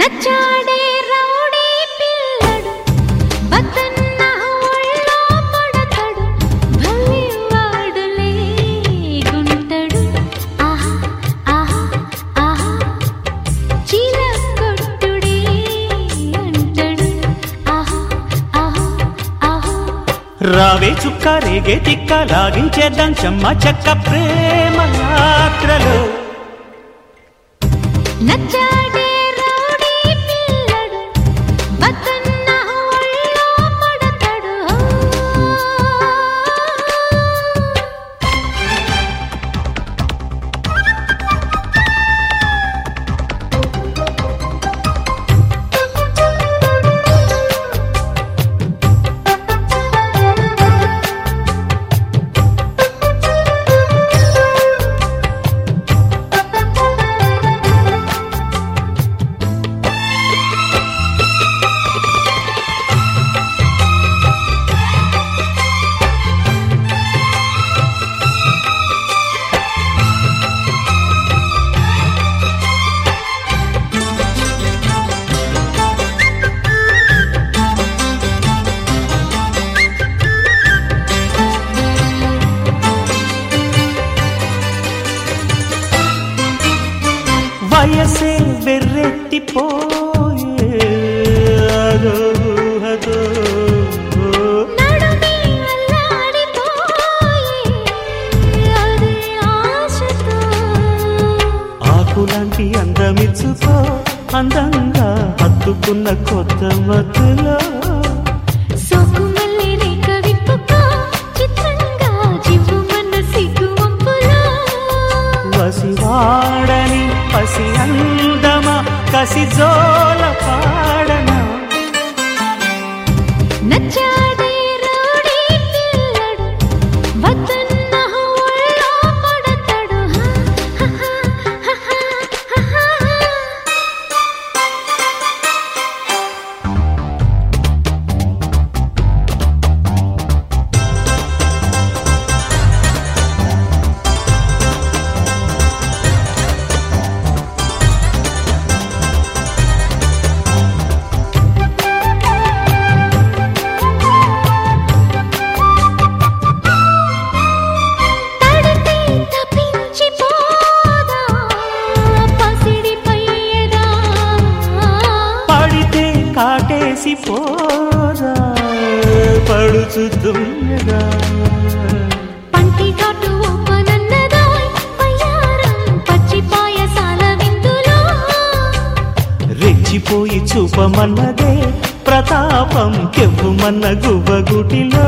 నచ్చాడే rowdy పిల్లడు బతన్న ఒళ్ళో పడతాడు భలే వాడులే గుంటడు ఆహా ఆహా ఆహా చీల కొట్టుడే అంటాడు ఆహా ఆహా ఆహా రావే చుక్క రేగే తిక్క లాగించేద్దాం చెమ్మ చెక్క ప్రేమ యాత్రలో నచ్చాడే రౌడీ పిల్లడు బతన్న ఒళ్ళో పడతాడు వయసే వెర్రెత్తిపోయే అదో అదో నడుమే అల్లాడిపోయే అదే ఆశతో ఆకులాంటి అందమిచ్చుకో అందంగా హత్తుకున్న కొత్త మత్తులో సోకుమల్లి రేఖ విప్పుకో చిత్రంగా జివ్వుమన్న సిగ్గు వంపులో వసివాడని పసి అందమా కసి జోల పాడనా నచ్చాడే రౌడీ పిల్లడు వద్దన్న ఒళ్ళో పడతాడు హా, హా, హా, హా, హా, హా. తడితే తప్పించిపోదా పసిడిపై ఎదా పడితే కాటేసి పోదా పడుచు దుమ్మెదా పంటి కాటు ఒప్పనన్నదాయ్ పయ్యారం పచ్చి పాయసాల విందులో రెచ్చిపోయి చూపమన్నదే ప్రతాపం కెవ్వుమన్న గువ్వగుటిలో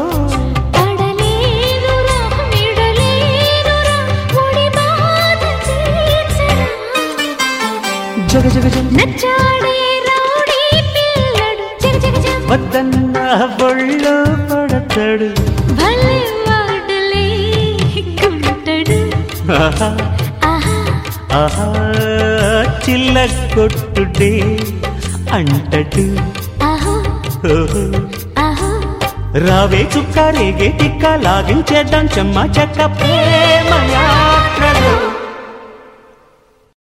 పడలేనురా విడలేనురా ఒడి బాధ తీర్చరా జగ జగ జగ నచ్చాడే రౌడీ పిల్లడు జగ జగ జగ వద్దన్న బొళ్ళు పడతాడు భలే వాడులే గుంటడు ఆహా, ఆహా ఆహా చిల్ల కొట్టుడే అంటడు ఆహో ఓహో. ఆహో రావే చుక్క రేగే తిక్క లాగించేద్దాం చెమ్మ చెక్క ప్రేమ యాత్రలో